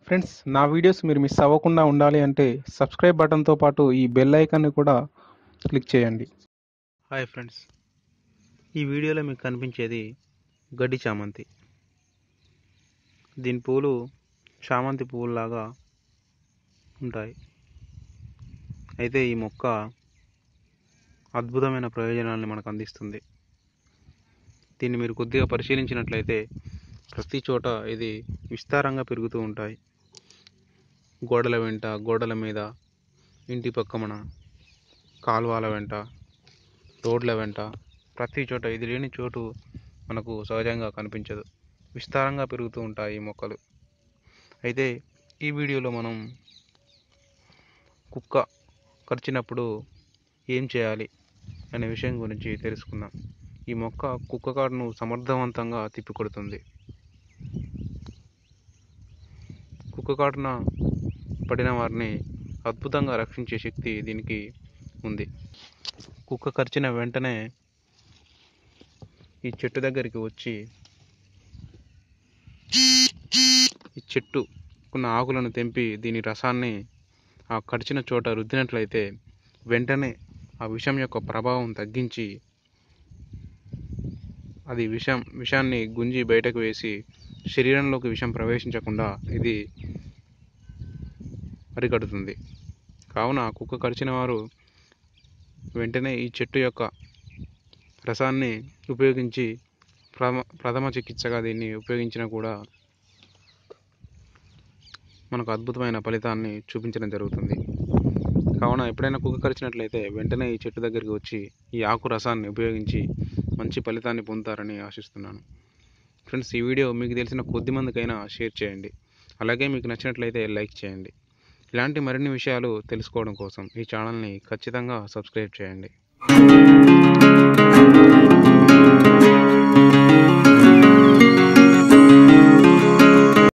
friends నా videos మీరు miss అవ్వకుండా ఉండాలి అంటే సబ్స్క్రైబ్ బటన్తో పాటు ఈ బెల్ ఐకాన్ని కూడా క్లిక్ చేయండి హాయ్ ఫ్రెండ్స్ ఈ వీడియోలో మీకు కనిపించేది గడ్డి చామంతి దీని పూలు చామంతి పువ్వులాగా ఉంటాయి అయితే ఈ మొక్క అద్భుతమైన ప్రయోజనాలను మనకు అందిస్తుంది దీన్ని మీరు కొద్దిగా పరిశీలించినట్లయితే ప్రతి చోట ఇది విస్తారంగా పెరుగుతూ ఉంటాయి గోడల వెంట గోడల మీద ఇంటి పక్కన కాలువల వెంట రోడ్ల వెంట ప్రతి చోట ఇది లేని చోటు మనకు సహజంగా కనిపించదు విస్తారంగా పెరుగుతూ ఉంటాయి ఈ మొక్కలు అయితే ఈ వీడియోలో మనం కుక్క కరిచినప్పుడు ఏం చేయాలి అనే విషయం గురించి తెలుసుకుందాం ఈ మొక్క కుక్క కాటును సమర్థవంతంగా తిప్పికొడుతుంది కుక్క కాటున పడిన వారిని అద్భుతంగా రక్షించే శక్తి దీనికి ఉంది కుక్క కరిచిన వెంటనే ఈ చెట్టు దగ్గరికి వచ్చి ఈ చెట్టు ఉన్న ఆకులను తెంపి దీని రసాన్ని ఆ కరిచిన చోట రుద్దినట్లయితే వెంటనే ఆ విషం యొక్క ప్రభావం తగ్గించి అది విషం విషాన్ని గుంజి బయటకు వేసి శరీరంలోకి విషం ప్రవేశించకుండా ఇది అరికడుతుంది కావున కుక్క కరిచిన వారు వెంటనే ఈ చెట్టు యొక్క రసాన్ని ఉపయోగించి ప్రథమ ప్రథమ చికిత్సగా దీన్ని ఉపయోగించినా కూడా మనకు అద్భుతమైన ఫలితాన్ని చూపించడం జరుగుతుంది కావున ఎప్పుడైనా కుక్క కరిచినట్లయితే వెంటనే ఈ చెట్టు దగ్గరికి వచ్చి ఈ ఆకు రసాన్ని ఉపయోగించి మంచి ఫలితాన్ని పొందుతారని ఆశిస్తున్నాను ఫ్రెండ్స్ ఈ వీడియో మీకు తెలిసిన కొద్ది మందికైనా షేర్ చేయండి అలాగే మీకు నచ్చినట్లయితే లైక్ చేయండి ఇలాంటి మరిన్ని విషయాలు తెలుసుకోవడం కోసం ఈ ఛానల్ని ఖచ్చితంగా సబ్స్క్రైబ్ చేయండి